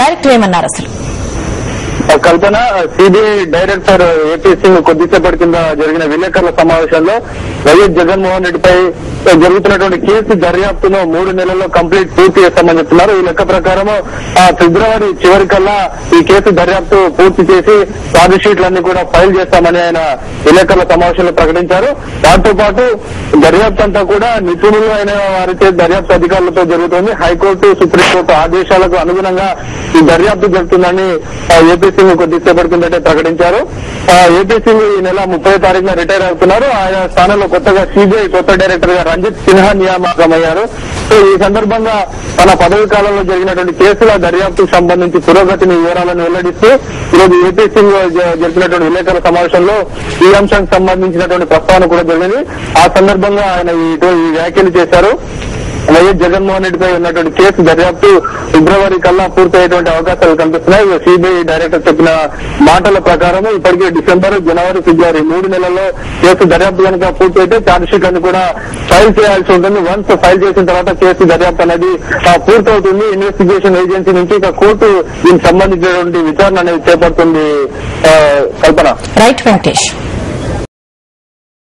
director ఏమన్నారు అసలు Kalpana CBI director AP Singh కొద్దిసేపటి కింద జరిగిన విలేకరుల సమావేశంలో వైఎస్ జగన్మోహన్ రెడ్డిపై జరుగుతున్నటువంటి కేసు దర్యాప్తును మూడు నెలల్లో కంప్లీట్ పూర్తి చేస్తామని చెప్తున్నారు ఈ లెక్క ప్రకారం ఆ, ఫిబ్రవరి చివరికల్లా ఈ కేసు దర్యాప్తు పూర్తి చేసి ఛార్జ్ షీట్లన్నీ కూడా ఫైల్ చేస్తామని ఆయన విలేకరుల సమావేశంలో ప్రకటించారు దాంతో పాటు దర్యాప్తు అంతా కూడా నిపుణులు అయిన వారిచే దర్యాప్తు అధికారులతో జరుగుతుంది హైకోర్టు సుప్రీంకోర్టు ఆదేశాలకు అనుగుణంగా ఈ దర్యాప్తు జరుగుతుందని ఆ, ఏపీ సింగ్ కొద్దిసేపటి కిందటే ప్రకటించారు ఆ, ఏపీ సింగ్ ఈ నెల ముప్పై తారీఖున రిటైర్ అవుతున్నారు ఆయన స్థానంలో కొత్తగా సిబిఐ కొత్త డైరెక్టర్ గా రంజిత్ సిన్హా నియామకమయ్యారు సో ఈ సందర్భంగా తన పదవి కాలంలో జరిగినటువంటి కేసుల దర్యాప్తుకు సంబంధించి పురోగతిని వివరాలను వెల్లడిస్తూ ఈరోజు ఏపీ సింగ్ జ- జరిపినటువంటి విలేకరుల సమావేశంలో ఈ అంశానికి సంబంధించినటువంటి ప్రస్తావన కూడా జరిగింది ఆ సందర్భంగా ఆయన ఈ ఈ వ్యాఖ్యలు చేశారు వైఎస్ జగన్మోహన్ రెడ్డిపై ఉన్నటువంటి కేసు దర్యాప్తు ఫిబ్రవరి కల్లా పూర్తయ్యేటువంటి అవకాశాలు కనిపిస్తున్నాయి సిబిఐ డైరెక్టర్ చెప్పిన మాటల ప్రకారం ఇప్పటికే డిసెంబర్ జనవరి ఫిబ్రవరి మూడు నెలల్లో కేసు దర్యాప్తు కనుక పూర్తయితే ఛార్జ్ షీట్ అని కూడా ఫైల్ చేయాల్సి ఉంటుంది వన్స్ ఫైల్ చేసిన తర్వాత కేసు దర్యాప్తు అనేది ఆ, పూర్తవుతుంది ఇన్వెస్టిగేషన్ ఏజెన్సీ నుంచి ఇక కోర్టు దీనికి సంబంధించినటువంటి విచారణ అనేది చేపడుతుంది ఆ, కల్పన రైట్ వెంకటేష్